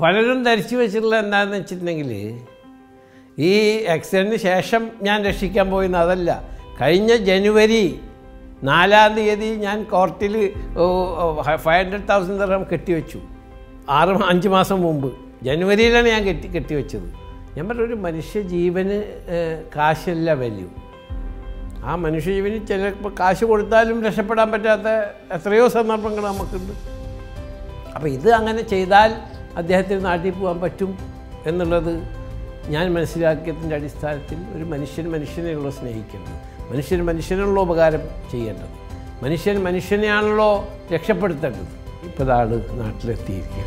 പലരും ധരിച്ചു വെച്ചിട്ടുള്ള എന്താണെന്ന് വെച്ചിട്ടുണ്ടെങ്കിൽ ഈ ആക്സിഡൻറ്റിന് ശേഷം ഞാൻ രക്ഷിക്കാൻ പോയിന്ന് അതല്ല കഴിഞ്ഞ ജനുവരി നാലാം തീയതി ഞാൻ കോർട്ടിൽ ഫൈവ് ഹൺഡ്രഡ് തൗസൻഡ് ദർഹം കെട്ടിവെച്ചു ആറ് മാ- അഞ്ച് മാസം മുമ്പ് ജനുവരിയിലാണ് ഞാൻ കെട്ടി കെട്ടിവെച്ചത് ഞാൻ പറഞ്ഞ ഒരു മനുഷ്യ ജീവന് ഏഹ്, കാശല്ല വാല്യൂ ആ മനുഷ്യജീവന് ചിലപ്പോൾ കാശ് കൊടുത്താലും രക്ഷപ്പെടാൻ പറ്റാത്ത എത്രയോ സന്ദർഭങ്ങൾ നമുക്കുണ്ട് അപ്പോൾ ഇത് അങ്ങനെ ചെയ്താൽ അദ്ദേഹത്തിന് നാട്ടിൽ പോകാൻ പറ്റും എന്നുള്ളത് ഞാൻ മനസ്സിലാക്കിയതിൻ്റെ അടിസ്ഥാനത്തിൽ ഒരു മനുഷ്യൻ മനുഷ്യനെയുള്ളൂ സ്നേഹിക്കേണ്ടത് മനുഷ്യൻ മനുഷ്യനുള്ള ഉപകാരം ചെയ്യേണ്ടത് മനുഷ്യൻ മനുഷ്യനെയാണല്ലോ രക്ഷപ്പെടുത്തേണ്ടത് ഇപ്പോൾ ആള് നാട്ടിലെത്തിയിരിക്കുക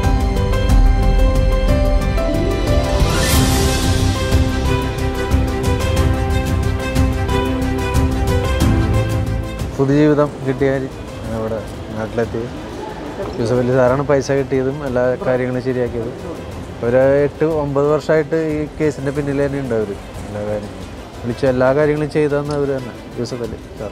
പുതുജീവിതം കിട്ടിയ ഇവിടെ നാട്ടിലെത്തി യൂസഫ് അലി സാറാണ് പൈസ കിട്ടിയതും എല്ലാ കാര്യങ്ങളും ശരിയാക്കിയതും ഒരു എട്ട് ഒമ്പത് വർഷമായിട്ട് ഈ കേസിൻ്റെ പിന്നിൽ തന്നെ ഉണ്ട് അവർ എല്ലാ കാര്യങ്ങളും വിളിച്ച എല്ലാ കാര്യങ്ങളും ചെയ്തതെന്ന് അവർ തന്നെ യൂസഫ് അലി സാർ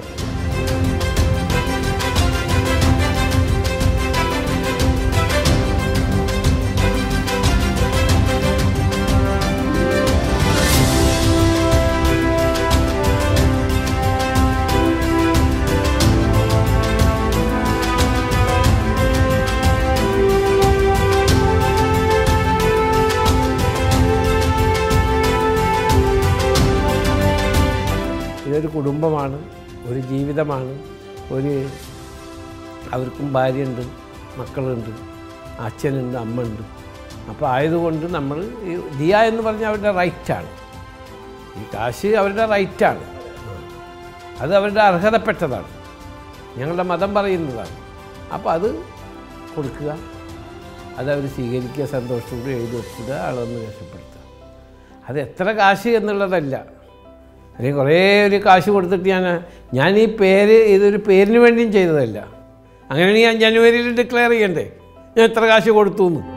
ഇതൊരു കുടുംബമാണ് ഒരു ജീവിതമാണ് ഒരു അവർക്കും ഭാര്യയുണ്ട് മക്കളുണ്ട് അച്ഛനുണ്ട് അമ്മ ഉണ്ട് അപ്പോൾ ആയതുകൊണ്ട് നമ്മൾ ഈ ദിയ എന്ന് പറഞ്ഞാൽ അവരുടെ റൈറ്റാണ് ഈ കാശ് അവരുടെ റൈറ്റാണ് അത് അവരുടെ അർഹതപ്പെട്ടതാണ് ഞങ്ങളുടെ മതം പറയുന്നതാണ് അപ്പോൾ അത് കൊടുക്കുക അത് അവർ സ്വീകരിക്കുക സന്തോഷത്തോടെ എഴുതി വെക്കുക ആളൊന്ന് രക്ഷപ്പെടുത്തുക അത് എത്ര കാശ് എന്നുള്ളതല്ല അല്ലെങ്കിൽ കുറേ ഒരു കാശ് കൊടുത്തിട്ട് ഞാൻ ഞാൻ ഈ പേര് ഇതൊരു പേരിന് വേണ്ടിയും ചെയ്തതല്ല അങ്ങനെയാണെങ്കിൽ ഞാൻ ജനുവരിയിൽ ഡിക്ലെയർ ചെയ്യണ്ടേ ഞാൻ എത്ര കാശ് കൊടുത്തു എന്ന്